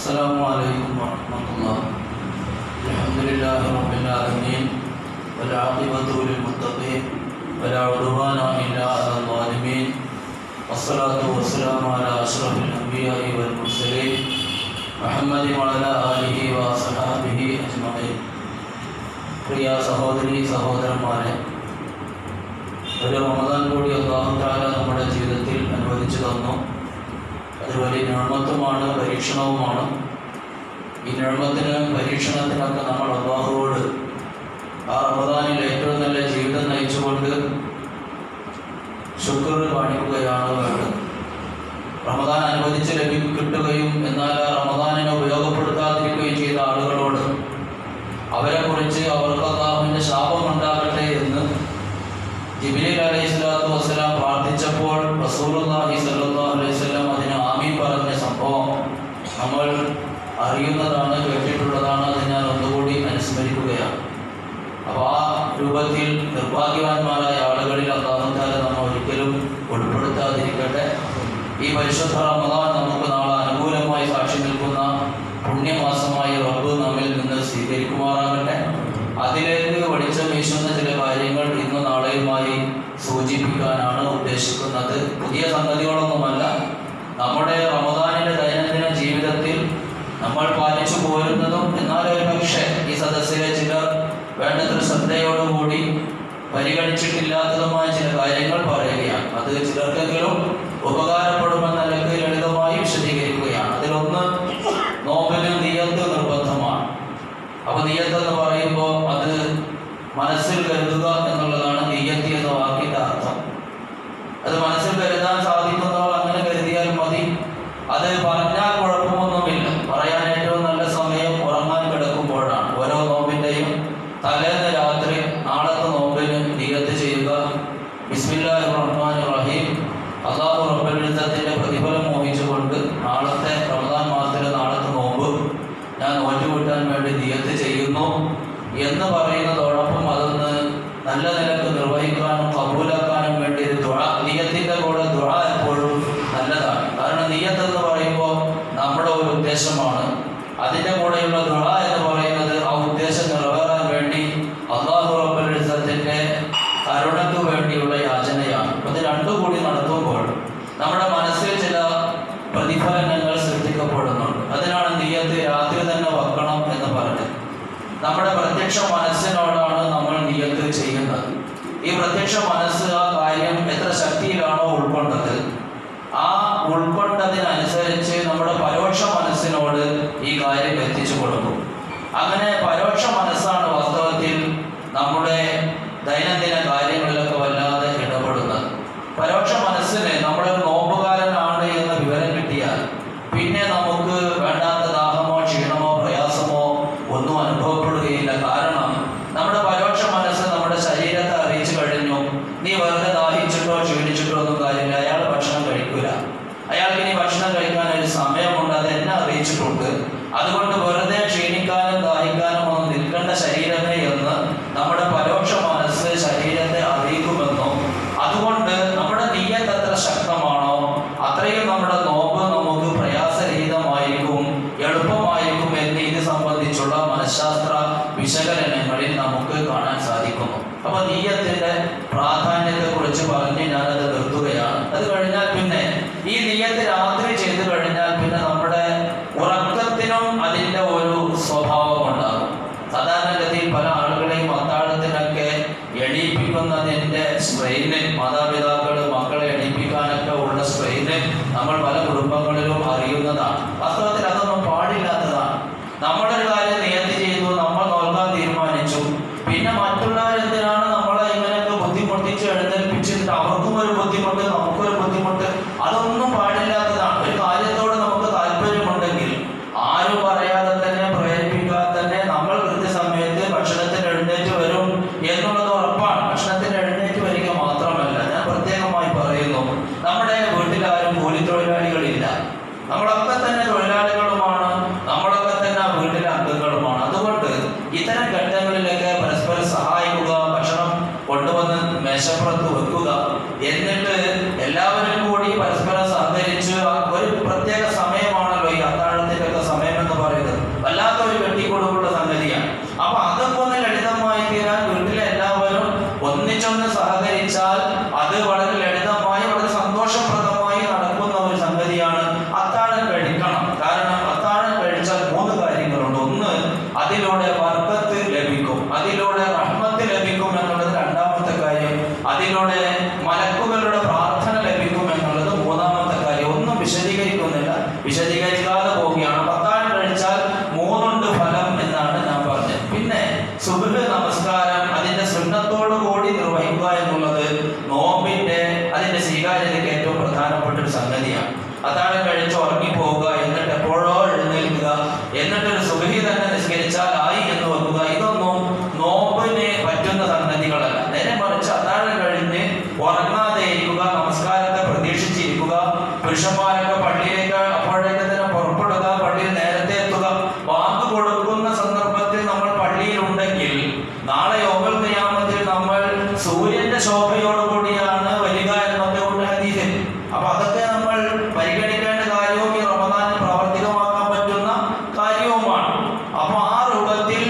السلام عليكم ورحمة الله الحمد لله رب العالمين والعاقبة للمتقين ولا عدوان إلا على الظالمين والصلاة والسلام على أشرف الأنبياء والمرسلين محمد وعلى آله وصحابه أجمعين പ്രിയ സഹോദരി സഹോദരന്മാരെ ഒരു റമദാൻ കൂടി അള്ളാഹു താല നമ്മുടെ ജീവിതത്തിൽ അനുവദിച്ചു തന്നു അത് വലിയ നിർമ്മത്വമാണ് പരീക്ഷണവുമാണ് ഈ നിർമ്മത്തിന് പരീക്ഷണത്തിനൊക്കെ നമ്മൾ അള്ളാഹുവോട് ആ റമദാനിൽ ഏറ്റവും നല്ല ജീവിതം നയിച്ചുകൊണ്ട് ശുക്ർ കാണിക്കുകയാണ് വേണ്ടത് റമദാൻ അനുവദിച്ച് ലഭി കിട്ടുകയും എന്നാൽ ആ റമദാനിനെ ഉപയോഗപ്പെടുത്താതിരിക്കുകയും ചെയ്ത ആളുകളോട് അവരെ കുറിച്ച് അവർക്ക് അള്ളാഹുവിൻ്റെ ശാപം ഉണ്ടാകട്ടെ എന്ന് ജിബിലി അലൈഹി സ്വലാത്തു വസ്സലാം പ്രാർത്ഥിച്ചപ്പോൾ റസൂലുള്ളാഹി സ്വല്ലല്ലാഹു അലൈഹി വസല്ലം അതിന് ആമീൻ പറഞ്ഞ സംഭവം നമ്മൾ അറിയുന്നതാണ് കേട്ടിട്ടുള്ളതാണ് അത് ഞാൻ ഒന്നുകൂടി അനുസ്മരിക്കുകയാണ് അപ്പോൾ ആ രൂപത്തിൽ നിർഭാഗ്യവാന്മാരായ ആളുകളിൽ അള്ളാഹുത്താല നമ്മൾ ഒരിക്കലും ഉൾപ്പെടുത്താതിരിക്കട്ടെ ഈ പരിശുദ്ധ റമദാൻ നമുക്ക് നാളെ അനുകൂലമായി സാക്ഷി നിൽക്കുന്ന പുണ്യമാസമായി റബ്ബ് നമ്മിൽ നിന്ന് സ്വീകരിക്കുമാറാകട്ടെ അതിലേക്ക് വെളിച്ചം വീശുന്ന ചില കാര്യങ്ങൾ ഇന്ന് നാളെയുമായി സൂചിപ്പിക്കാനാണ് ഉദ്ദേശിക്കുന്നത് പുതിയ സംഗതികളൊന്നുമല്ല നമ്മുടെ റമദാനിൻ്റെ ദൈനംദിന ജീവിതത്തിൽ നമ്മൾ പാലിച്ചു പോരുന്നതും എന്നാൽ ഒരു പക്ഷേ ഈ സദസ്സിലെ ചിലർ വേണ്ടത്ര ശ്രദ്ധയോടുകൂടി പരിഗണിച്ചിട്ടില്ലാത്തതുമായ ചില കാര്യങ്ങൾ പറയുകയാണ് അത് ചിലർക്കെങ്കിലും ഉപകാരപ്പെടുമെന്ന നിലക്ക് ലളിതമായി വിശദീകരിക്കുകയാണ് അതിലൊന്ന് നോബലിൽ നീയത്ത് നിർബന്ധമാണ് അപ്പൊ നീയത്ത് എന്ന് പറയുമ്പോൾ അത് മനസ്സിൽ കരുതുക എന്നുള്ളതാണ് നീയത്തി എന്ന വാക്കിന്റെ അർത്ഥം അത് മനസ്സിൽ കരുതാൻ സാധിക്കുന്നവർ അങ്ങനെ കരുതിയാൽ മതി അത് പറഞ്ഞാൽ കുഴപ്പമൊന്നുമില്ല പറയാൻ ഏറ്റവും നല്ല സമയം ഉറങ്ങാൻ കിടക്കുമ്പോഴാണ് ഓരോ നോമ്പിന്റെയും തലേന്ന് രാത്രി നാളത്തെ നോമ്പിന് നീയത്ത് ചെയ്യുക ബിസ്മില്ലാഹി റഹ്മാൻ റഹീം അള്ളാഹു റബ്ബുലിസത്തിന്റെ പ്രതിഫലം മോഹിച്ചുകൊണ്ട് നാളത്തെ റമദാൻ മാസത്തിലെ നാളത്തെ നോമ്പ് ഞാൻ നോറ്റുകൂട്ടാൻ വേണ്ടി നിയത്ത് ചെയ്യുന്നു എന്ന് പറയുന്നതോടൊപ്പം അതൊന്ന് നല്ല നിലക്ക് നിർവഹിക്കാനും കബൂലാക്കാനും വേണ്ടി ഒരു ദുഴ നിയത്തിന്റെ കൂടെ ദുഴ എപ്പോഴും നല്ലതാണ് കാരണം നിയത്ത് എന്ന് പറയുമ്പോൾ നമ്മുടെ ഒരു ഉദ്ദേശമാണ് അതിൻ്റെ കൂടെയുള്ള ദുഴ എന്ന് പറയുന്നത് ആ ഉദ്ദേശം നിറവേറാൻ വേണ്ടി അള്ളാഹു റബ്ബുലിസത്തിന്റെ കരുണയ്ക്ക് വേണ്ടിയുള്ള യാചനയാണ് അപ്പൊ ഇത് രണ്ടും കൂടി നടത്തുമ്പോൾ നമ്മുടെ മനസ്സിൽ ചില പ്രതിഫലനങ്ങൾ സൃഷ്ടിക്കപ്പെടുന്നുണ്ട് അതിനാണ് നീയത്ത് രാത്രി തന്നെ വെക്കണം എന്ന് പറഞ്ഞത് നമ്മുടെ പ്രത്യക്ഷ മനസ്സിനോടാണ് നമ്മൾ നീയത്ത് ചെയ്യുന്നത് ഈ പ്രത്യക്ഷ മനസ്സ് ആ കാര്യം എത്ര ശക്തിയിലാണോ ഉൾക്കൊണ്ടത് ആ ഉൾക്കൊണ്ടതിനനുസരിച്ച് നമ്മുടെ പരോക്ഷ മനസ്സിനോട് ഈ കാര്യം എത്തിച്ചു കൊടുക്കും അങ്ങനെ പരോക്ഷ മനസ്സാണ് വാസ്തവത്തിൽ നമ്മുടെ ദൈനംദിന കാര്യങ്ങളിലൊക്കെ വല്ലാതെ ഇടപെടുന്നത് പരോക്ഷ മനസ്സിന് നമ്മുടെ ഒരു നോമ്പുകാരനാണ് എന്ന വിവരം കിട്ടിയാൽ പിന്നെ നമുക്ക് വേണ്ടാത്ത ദാഹമോ ക്ഷീണമോ പ്രയാസമോ ഒന്നും അനുഭവപ്പെടുകയില്ല കാരണം നമ്മുടെ പരോക്ഷ മനസ്സ് നമ്മുടെ ശരീരത്തെ അറിയിച്ചു കഴിഞ്ഞു നീ വെറുതെ ദാഹിച്ചിട്ടോ ക്ഷീണിച്ചിട്ടോ ഒന്നും കാര്യമില്ല അയാൾ ഭക്ഷണം കഴിക്കില്ല അയാൾക്ക് ഇനി ഭക്ഷണം കഴിക്കാൻ ഒരു സമയമുണ്ട് അത് എന്നെ അറിയിച്ചിട്ടുണ്ട് അതുകൊണ്ട് വെറുതെ ക്ഷീണിക്കാനും ദാഹിക്കാനും ഒന്നും നിൽക്കേണ്ട ശരീരമേ എന്ന് നമ്മുടെ പരോക്ഷ മനസ്സ് ശരീരത്തെ അറിയിക്കുമെന്നും അതുകൊണ്ട് നമ്മുടെ നീയത്ത് എത്ര ശക്തമാണോ അത്രയും നമ്മുടെ നോമ്പ് നമുക്ക് പ്രയാസരഹിതമായിരിക്കും എളുപ്പമായിരിക്കും എന്ന് ഇത് സംബന്ധിച്ചുള്ള മനഃശാസ്ത്ര വിശകലനങ്ങളിൽ നമുക്ക് കാണാൻ സാധിക്കുന്നു അപ്പൊ നീയത്തിന്റെ പ്രാധാന്യത്തെ കുറിച്ച് പറഞ്ഞ് ഞാനത് നിർത്തുകയാണ് അത് കഴിഞ്ഞാൽ പിന്നെ ഈ നീയത്ത് രാത്രി ചെയ്തു കഴിഞ്ഞാൽ പിന്നെ നമ്മുടെ ഉറക്കത്തിനും അതിന്റെ ഒരു സ്വഭാവം ഉണ്ടാകും സാധാരണഗതിയിൽ പല ആളുകളെയും അത്താഴത്തിനൊക്കെ എണീപ്പിക്കുന്നതിന്റെ സ്ട്രെയിന് മാതാപിതാക്കൾ മക്കളെ എണീപ്പിക്കാനൊക്കെ ഉള്ള സ്ട്രെയിന് നമ്മൾ പല കുടുംബങ്ങളിലും അറിയുന്നതാണ് വാസ്തവത്തിൽ അതൊന്നും പാടില്ലാത്തതാണ് നമ്മളൊരു കാര്യം നിയത്തി ചെയ്തു നമ്മൾ നോക്കാൻ തീരുമാനിച്ചു പിന്നെ മറ്റുള്ളവരെന്തിനാണ് നമ്മളെ ഇങ്ങനെയൊക്കെ ബുദ്ധിമുട്ടിച്ച് എഴുന്നേൽപ്പിച്ചിട്ട് അവർക്കും ഒരു ബുദ്ധിമുട്ട് നമുക്കൊരു ബുദ്ധിമുട്ട് അതൊന്നും പാടില്ലാത്തതാണ് ഒരു കാര്യത്തോട് നമുക്ക് താല്പര്യമുണ്ടെങ്കിൽ ആരും പറയാതെ തന്നെ പ്രേരിപ്പിക്കാതെ തന്നെ നമ്മൾ കൃത്യസമയത്ത് ഭക്ഷണത്തിന് എഴുന്നേറ്റ് വരും എന്നുള്ളത് ഉറപ്പാണ് ഭക്ഷണത്തിന് എഴുന്നേറ്റ് വരിക മാത്രമല്ല ഞാൻ പ്രത്യേകമായി പറയുന്നു നമ്മുടെ വീട്ടിലാരും കൂലി തൊഴിലാളികളില്ല നമ്മളൊക്കെ തന്നെ തൊഴിലാളികളുമാണ് നമ്മളൊക്കെ തന്നെ ആ വീട്ടിലെ അംഗങ്ങളുമാണ് അതുകൊണ്ട് ഇത്തരം ഘട്ടങ്ങളിലൊക്കെ പരസ്പരം സഹായിക്കുക ഭക്ഷണം കൊണ്ടുവന്ന് മേശപ്പുറത്ത് വെക്കുക എന്നിട്ട് എല്ലാവരും കൂടി പരസ്പരം സഹകരിച്ച് ആ ഒരു പ്രത്യേക സമയമാണല്ലോ ഈ അത്താഴത്തിൻ്റെയൊക്കെ സമയം ജീവിതത്തിലേക്ക് ഏറ്റവും പ്രധാനപ്പെട്ട ഒരു സംഗതിയാണ് അത്താഴം കഴിച്ച് ഉറങ്ങിപ്പോവുക എന്നിട്ട് എപ്പോഴോ എഴുന്നേൽക്കുക എന്നിട്ട് ഒരു സുബഹി തന്നെ നിസ്കരിച്ചാൽ ആയി എന്ന് വെക്കുക ഇതൊന്നും നോമ്പിന് പറ്റുന്ന സംഗതികളല്ല നേരെ മറിച്ച് അത്താഴം കഴിഞ്ഞ് ഉറങ്ങാതെ ഇരിക്കുക നമസ്കാരത്തെ പ്രതീക്ഷിച്ചിരിക്കുക പുരുഷന്മാരൊക്കെ പള്ളിയിലേക്ക് അപ്പോഴേക്ക് തന്നെ പുറപ്പെടുക പള്ളിയിൽ നേരത്തെ എത്തുക വാക്ക് കൊടുക്കുന്ന സന്ദർഭത്തിൽ നമ്മൾ പള്ളിയിൽ ഉണ്ടെങ്കിൽ നാളെ യോഗൽ നിയാമത്തിൽ നമ്മൾ സൂര്യന്റെ ശോഭയോടുകൂടിയാണ് വരിക എന്നൊക്കെ ഉണ്ട് ഹദീസിൽ അപ്പൊ അതൊക്കെ നമ്മൾ പരിഗണിക്കേണ്ട കാര്യവും ഈ റമദാനിൽ പ്രാവർത്തികമാക്കാൻ പറ്റുന്ന കാര്യവുമാണ് അപ്പൊ ആ രൂപത്തിൽ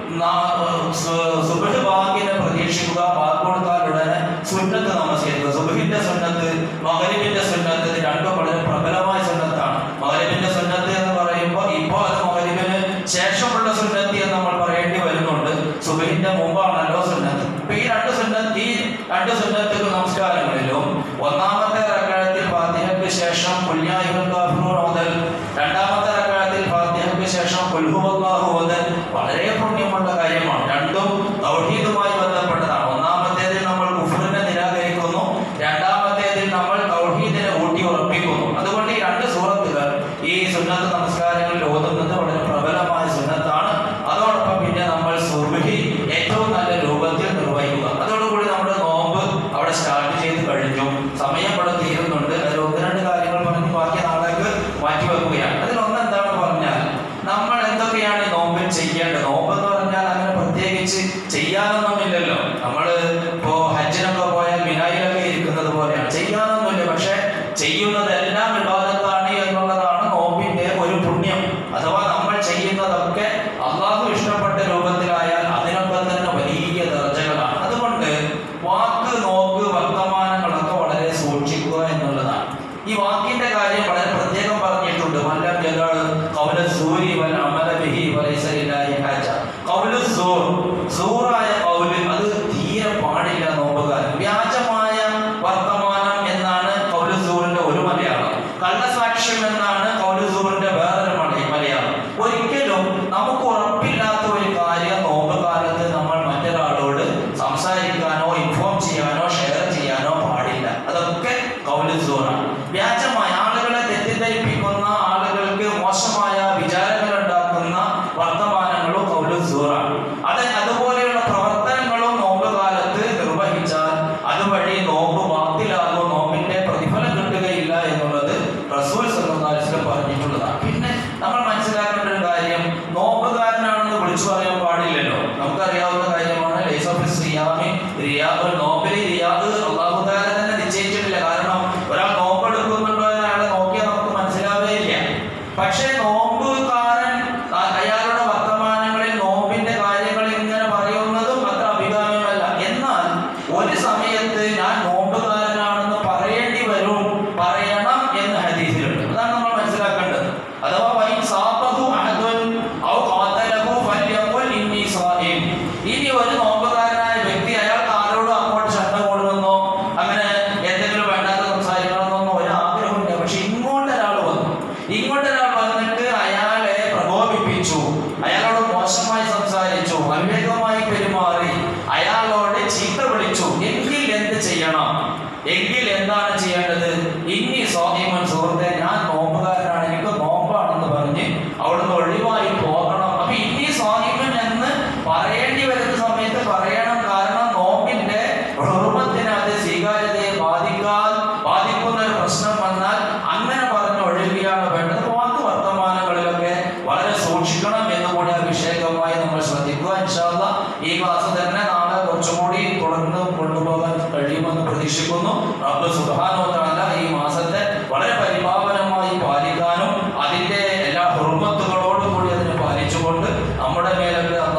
നാ- സു- സുബ്ഹ് ബാങ്കിനെ പ്രതീക്ഷിക്കുക ബാങ്ക് കൊടുത്താൽ ഉടനെ സുന്നത്ത് നമസ്കരിക്കുക സുബഹിന്റെ സുന്നത്ത് മകരിബിന്റെ സുന്നത്ത് ഇത് രണ്ടും വളരെ പ്രബലമായ സുന്നത്താണ് മകരിബിന്റെ സുന്നത്ത് എന്ന് പറയുമ്പോൾ ഇപ്പോൾ അത് മകരിബിന് ശേഷമുള്ള സുന്നത്തി എന്ന് നമ്മൾ പറയേണ്ടി വരുന്നുണ്ട് സുബഹിന്റെ മുമ്പാണല്ലോ സുന്നത്ത് അപ്പൊ ഈ രണ്ട് സുന്നത്ത് ഈ രണ്ട് സുന്നത്ത് നമസ്കാരങ്ങളിലും ഒന്നാമത്തെ റക്കാഴത്തിൽ ഫാത്തിഹയ്ക്ക് ശേഷം കുല്യായുൽ കാഫിറൂൻ ഓതൽ രണ്ടാമത്തെ റക്കാഴത്തിൽ ഫാത്തിഹയ്ക്ക് ശേഷം കുൽഹുവല്ലാഹു ഓതൽ വളരെ പുണ്യമുള്ള കാര്യമാണ് രണ്ടും തൗഹീദുമായി ബന്ധപ്പെട്ടതാണ് ഒന്നാമത്തേതിൽ നമ്മൾ കുഫറിനെ നിരാകരിക്കുന്നു രണ്ടാമത്തേതിൽ നമ്മൾ തൗഹീദിനെ ഊട്ടി ഉറപ്പിക്കുന്നു അതുകൊണ്ട് ഈ രണ്ട് സൂറത്തുകൾ ഈ സുന്നത്ത് നമസ്കാരങ്ങളിൽ ഓതുന്നത് വളരെ പ്രബലമായ സുന്നത്താണ് അതോടൊപ്പം പിന്നെ നമ്മൾ സുബഹി ഏറ്റവും നല്ല രൂപത്തിൽ നിർവഹിക്കുക അതോടുകൂടി നമ്മുടെ നോമ്പ് അവിടെ സ്റ്റാർട്ട് ചെയ്ത് കഴിഞ്ഞു സമയം ഇവിടെ തീരുന്നുണ്ട് അതിൽ ഒന്ന് രണ്ട് കാര്യങ്ങൾ പറഞ്ഞ് ബാക്കി നാളേക്ക് മാറ്റി വെക്കുകയാണ് അതിൽ ഒന്ന് എന്താണെന്ന് പറഞ്ഞാൽ നമ്മൾ എന്തൊക്കെയാണ് ഈ നോമ്പിൽ ചെയ്യേണ്ടത് നോമ്പ് എന്ന് പറഞ്ഞാൽ അങ്ങനെ പ്രത്യേകിച്ച് ചെയ്യാനൊന്നുമില്ലല്ലോ നമ്മൾ ഇപ്പോ ഹജ്ജിനൊക്കെ പോയാൽ മിനായിലൊക്കെ ഇരിക്കുന്നത് പോലെയാണ് ചെയ്യാനൊന്നുമില്ല പക്ഷെ ചെയ്യുന്നതെല്ലാം വിവാദത്താണ് എന്നുള്ളതാണ് നോമ്പിന്റെ ഒരു പുണ്യം അഥവാ നമ്മൾ ചെയ്യുന്നതൊക്കെ അള്ളാഹു ഇഷ്ടപ്പെട്ട രൂപത്തിലായാൽ അതിനൊക്കെ തന്നെ വലിയ ദർജകളാണ് അതുകൊണ്ട് വാക്ക് നോക്ക് വർത്തമാനങ്ങളൊക്കെ വളരെ സൂക്ഷിക്കുക എന്നുള്ളതാണ് ഈ വാക്കിന്റെ കാര്യം വളരെ പ്രത്യേകം പറഞ്ഞിട്ടുണ്ട് മല്ലം ജലാൾ കൗല സൂരി വൽ അമല ബിഹി വലൈസ ലില്ലാഹി ഹാജ കൗലു സൂർ സൂറായ കൗല് അത് തീരെ പാടില്ല നോമ്പുകാരൻ വ്യാജമായ വർത്തമാനം എന്നാണ് കൗലു സൂറിന്റെ ഒരു മലയാളം കള്ളസാക്ഷ്യം എന്നാണ് കൗലു സൂറിന്റെ വേറൊരു മല- മലയാളം ഒരിക്കലും നമുക്ക് ഉറപ്പില്ലാത്ത ഒരു കാര്യം നോമ്പ് കാലത്ത് നമ്മൾ മറ്റൊരാളോട് സംസാരിക്കാനോ ഇൻഫോം ചെയ്യാനോ ഷെയർ ചെയ്യാനോ പാടില്ല അതൊക്കെ കൗലു സൂറാണ് വ്യാജമായ ആളുകളെ തെറ്റിദ്ധരിപ്പിക്കുന്ന ആളുകൾക്ക് മോശമായ വിചാരങ്ങൾ ഉണ്ടാക്കുന്ന വർത്തമാനങ്ങളും കൗലു സൂറാണ് അത് അതുപോലെയുള്ള പ്രവർത്തനങ്ങളും നോമ്പ് കാലത്ത് നിർവഹിച്ചാൽ അതുവഴി നോമ്പ് ബാത്തിലാകും നോമ്പിന്റെ പ്രതിഫലം കിട്ടുകയില്ല എന്നുള്ളത് റസൂൽ സല്ലല്ലാഹു അലൈഹി വസല്ലം പറഞ്ഞിട്ടുള്ളതാണ് പിന്നെ നമ്മൾ മനസ്സിലാക്കേണ്ട ഒരു കാര്യം നോമ്പുകാരനാണെന്ന് വിളിച്ചു പറയാൻ പാടില്ലല്ലോ നമുക്കറിയാവുന്ന കാര്യമാണ് ലൈസ് ഓഫ് സിയാമി റിയാദ് നോമ്പിൽ റിയാദ് അള്ളാഹു താല തന്നെ നിശ്ചയിച്ചിട്ടില്ല കാരണം ഒരാൾ നോമ്പെടുക്കുന്നുണ്ടോ എന്ന് അയാളെ നോക്കിയാൽ നമുക്ക് മനസ്സിലാവേ ഇല്ല പക്ഷേ നോമ്പുകാരൻ അ- അയാളുടെ വർത്തമാനങ്ങളിൽ നോമ്പിന്റെ കാര്യങ്ങൾ ഇങ്ങനെ പറയുന്നതും അത്ര അഭികാമ്യമല്ല എന്നാൽ ഒരു സമയത്ത് ഞാൻ നോമ്പുകാരനാണെന്ന് പറയേണ്ടി വരും പറയണം എന്ന് ഹദീസിലുണ്ട് അതാണ് നമ്മൾ മനസ്സിലാക്കേണ്ടത് അഥവാ വൈൻ സാബഹു അഹദുൻ ഔ ഖാതലഹു ഫല്യഖുൽ ഇന്നി സായിം ഇനി ഒരു നോമ്പുകാരനായ വ്യക്തി അയാൾക്ക് ആരോടും അങ്ങോട്ട് ശബ്ദം കൊടുക്കുന്നോ അങ്ങനെ എന്തെങ്കിലും വേണ്ടാത്ത സംസാരിക്കണമെന്നോ ഒരു ആഗ്രഹമില്ല പക്ഷെ ഇങ്ങോട്ട് ഒരാൾ വന്നു ഇങ്ങോട്ട് ഒരാൾ വന്നിട്ട് അയാളെ പ്രകോപിപ്പിച്ചു അയാളോട് മോശമായി സംസാരിച്ചു അവിവേകമായി പെരുമാറി അയാളോട് ചീത്ത വിളിച്ചു എങ്കിൽ എന്ത് ചെയ്യണം എങ്കിൽ എന്താണ് ചെയ്യേണ്ടത് ഇനി സ്വാധീമൻ സുഹൃത്തെ ഞാൻ നോമ്പുകാരനാണ് എനിക്ക് നോമ്പാണെന്ന് പറഞ്ഞ് അവിടുന്ന് ഒഴിവായി പോകണം അപ്പൊ ഇനി സ്വാധീമൻ എന്ന് പറയേണ്ടി വരുന്ന സമയത്ത് പറയണം കാരണം നോമ്പിന്റെ ഹുർമത്തിന് അത് സ്വീകാര്യതയെ ബാധിക്കാൻ ബാധിക്കുന്ന ഒരു പ്രശ്നം വന്നാൽ അങ്ങനെ പറഞ്ഞ് ഒഴിയുകയാണ് വേണ്ടത് വാക്ക് വർത്തമാനങ്ങളിലൊക്കെ വളരെ സൂക്ഷിക്കണം എന്ന് കൂടി അഭിഷേകമായി നമ്മൾ ശ്രദ്ധിക്കുക ഇൻഷാല്ല ഈ ക്ലാസ് തന്നെ നാളെ കുറച്ചുകൂടി തുടർന്ന് കൊണ്ടുപോകാൻ കഴിയുമെന്ന് പ്രതീക്ഷിക്കുന്നു റബ്ബ് സുബ്ഹാനഹു വ തആല ഈ മാസത്തെ വളരെ പരിപാവനമായി പാലിക്കാനും അതിന്റെ എല്ലാ ഹുർമത്തുകളോടും കൂടി അതിനെ പാലിച്ചുകൊണ്ട് നമ്മുടെ മേലൊക്കെ